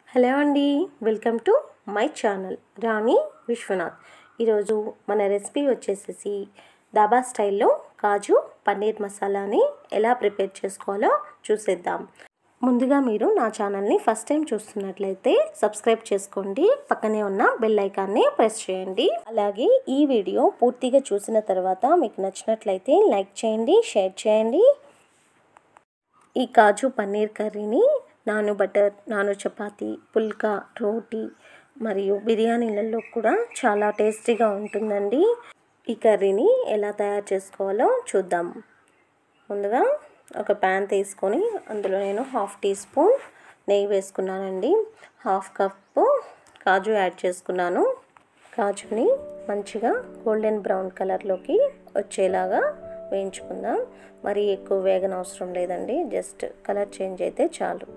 hello అండి welcome to my channel Rani Vishwanath ఈరోజు మన రెసిపీ వచ్చేసేసి దాబా స్టైల్లో కాజు పన్నీర్ మసాలాని ఎలా ప్రిపేర్ చేసుకోవాలో చూసేద్దాం ముందుగా మీరు నా ఛానల్ని ఫస్ట్ టైం చూస్తున్నట్లయితే సబ్స్క్రైబ్ చేసుకోండి పక్కనే ఉన్న బెల్ ఐకాన్ని ప్రెస్ చేయండి అలాగే ఈ వీడియో పూర్తిగా చూసిన తర్వాత మీకు నచ్చినట్లయితే లైక్ చేయండి షేర్ చేయండి ఈ కాజు పన్నీర్ కర్రీని నాను బటర్ నాను చపాతి పుల్కా రోటీ మరియు బిర్యానీలలో కూడా చాలా టేస్టీగా ఉంటుందండి ఈ కర్రీని ఎలా తయారు చేసుకోవాలో చూద్దాం ముందుగా ఒక ప్యాన్ తీసుకొని అందులో నేను హాఫ్ టీ స్పూన్ నెయ్యి వేసుకున్నానండి హాఫ్ కప్పు కాజు యాడ్ చేసుకున్నాను కాజుని మంచిగా గోల్డెన్ బ్రౌన్ కలర్లోకి వచ్చేలాగా వేయించుకుందాం మరి ఎక్కువ వేగన అవసరం లేదండి జస్ట్ కలర్ చేంజ్ అయితే చాలు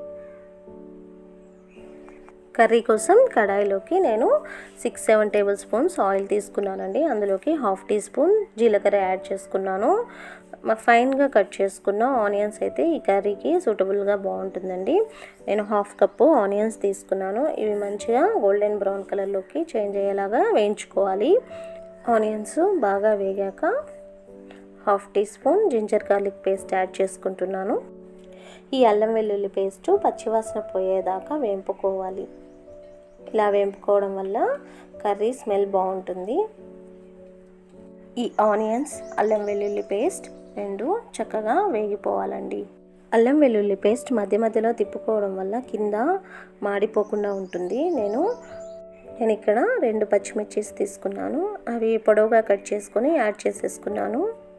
కర్రీ కోసం కడాయిలోకి నేను six seven tablespoons oil తీసుకున్నానండి అందులోకి హాఫ్ టీ స్పూన్ జీలకర్ర యాడ్ చేసుకున్నాను ఫైన్గా కట్ చేసుకున్న ఆనియన్స్ అయితే ఈ కర్రీకి సూటబుల్గా బాగుంటుందండి నేను హాఫ్ కప్పు ఆనియన్స్ తీసుకున్నాను ఇవి మంచిగా గోల్డెన్ బ్రౌన్ కలర్లోకి చేంజ్ అయ్యేలాగా వేయించుకోవాలి ఆనియన్స్ బాగా వేగాక half teaspoon ginger garlic paste add చేసుకుంటున్నాను ఈ అల్లం వెల్లుల్లి పేస్ట్ పచ్చివాసన పోయేదాకా వేంపుకోవాలి ఇలా వేంపుకోవడం వల్ల కర్రీ స్మెల్ బాగుంటుంది ఈ ఆనియన్స్ అల్లం వెల్లుల్లి పేస్ట్ రెండు చక్కగా వేగిపోవాలండి అల్లం వెల్లుల్లి పేస్ట్ మధ్య మధ్యలో తిప్పుకోవడం వల్ల కింద మాడిపోకుండా ఉంటుంది నేను నేను ఇక్కడ రెండు పచ్చిమిర్చిస్ తీసుకున్నాను అవి పొడవుగా కట్ చేసుకొని యాడ్ చేసేసుకున్నాను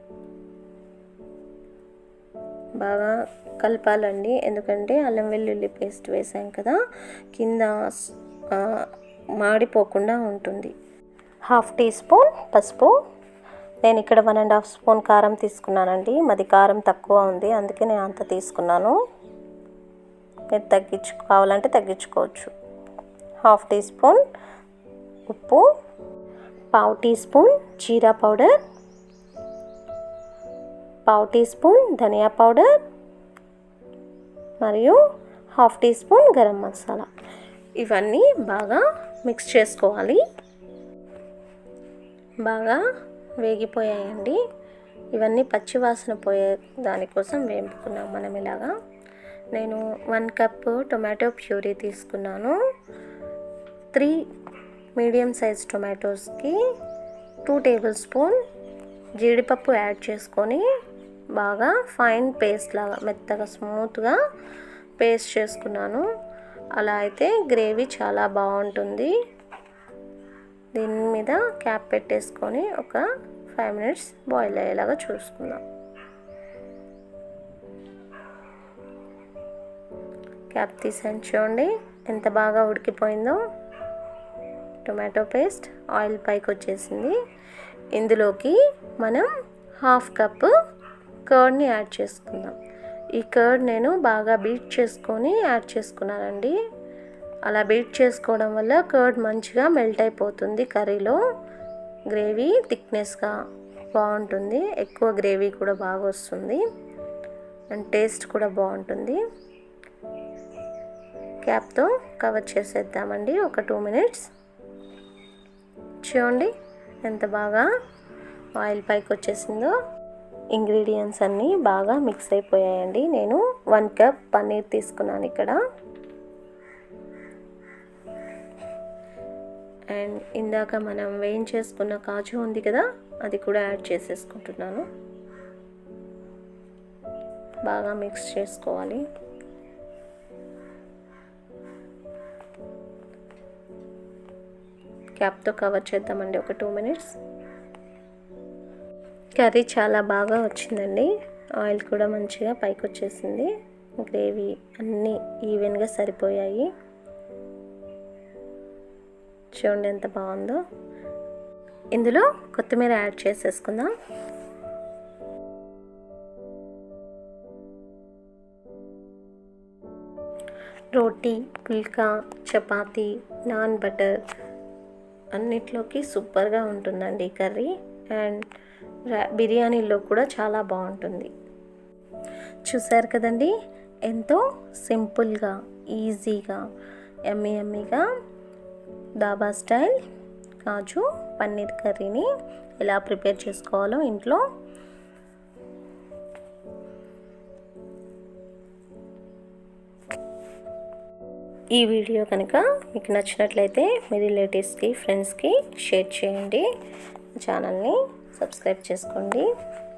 బాగా కలపాలండి ఎందుకంటే అల్లం వెల్లుల్లి పేస్ట్ వేసాం కదా కింద మాడిపోకుండా ఉంటుంది హాఫ్ టీ స్పూన్ పసుపు నేను ఇక్కడ వన్ అండ్ హాఫ్ స్పూన్ కారం తీసుకున్నానండి మాది కారం తక్కువ ఉంది అందుకే నేను అంత తీసుకున్నాను మీరు తగ్గించు కావాలంటే తగ్గించుకోవచ్చు హాఫ్ టీ స్పూన్ ఉప్పు పావు టీ స్పూన్ జీరా పౌడర్ పావు టీ స్పూన్ ధనియా పౌడర్ మరియు half teaspoon garam masala ఇవన్నీ బాగా మిక్స్ చేసుకోవాలి బాగా వేగిపోయాయండి ఇవన్నీ పచ్చివాసన పోయే దానికోసం వేపుకున్నాం మనం ఇలాగా నేను వన్ కప్ టొమాటో ప్యూరీ తీసుకున్నాను త్రీ మీడియం సైజ్ టొమాటోస్కి టూ టేబుల్ స్పూన్ జీడిపప్పు యాడ్ చేసుకొని బాగా ఫైన్ పేస్ట్ లాగా మెత్తగా స్మూత్గా పేస్ట్ చేసుకున్నాను అలా అయితే గ్రేవీ చాలా బాగుంటుంది దీని మీద క్యాప్ పెట్టేసుకొని ఒక ఫైవ్ మినిట్స్ బాయిల్ అయ్యేలాగా చూసుకుందాం క్యాప్ తీసాను చూడండి ఎంత బాగా ఉడికిపోయిందో టొమాటో పేస్ట్ ఆయిల్ పైకి వచ్చేసింది ఇందులోకి మనం హాఫ్ కప్ కర్డ్ని యాడ్ చేసుకుందాం ఈ కర్డ్ నేను బాగా బీట్ చేసుకొని యాడ్ చేసుకున్నానండి అలా బీట్ చేసుకోవడం వల్ల కర్డ్ మంచిగా మెల్ట్ అయిపోతుంది కర్రీలో గ్రేవీ థిక్నెస్గా బాగుంటుంది ఎక్కువ గ్రేవీ కూడా బాగా వస్తుంది అండ్ టేస్ట్ కూడా బాగుంటుంది క్యాప్తో కవర్ చేసేద్దామండి ఒక టూ మినిట్స్ చూడండి ఎంత బాగా ఆయిల్ పైకి వచ్చేసిందో ఇంగ్రీడియంట్స్ అన్నీ బాగా మిక్స్ అయిపోయాయండి నేను వన్ కప్ పన్నీర్ తీసుకున్నాను ఇక్కడ అండ్ ఇందాక మనం వేయించేసుకున్న కాజు ఉంది కదా అది కూడా యాడ్ చేసేసుకుంటున్నాను బాగా మిక్స్ చేసుకోవాలి క్యాప్తో కవర్ చేద్దామండి ఒక టూ మినిట్స్ కర్రీ చాలా బాగా వచ్చిందండి ఆయిల్ కూడా మంచిగా పైకి వచ్చేసింది గ్రేవీ అన్నీ ఈవెన్గా సరిపోయాయి చూడండి ఎంత బాగుందో ఇందులో కొత్తిమీర యాడ్ చేసేసుకుందాం రోటీ పుల్కా చపాతీ నాన్ బటర్ అన్నిట్లోకి సూపర్గా ఉంటుందండి కర్రీ అండ్ బిర్యానీలో కూడా చాలా బాగుంటుంది చూసారు కదండి ఎంతో సింపుల్గా ఈజీగా ఎమ్మీ ఎమ్మీగా దాబా స్టైల్ కాజు పన్నీర్ కర్రీని ఎలా ప్రిపేర్ చేసుకోవాలో ఇంట్లో ఈ వీడియో కనుక మీకు నచ్చినట్లయితే మీ రిలేటివ్స్కి ఫ్రెండ్స్కి షేర్ చేయండి ఛానల్ని సబ్స్క్రైబ్ చేసుకోండి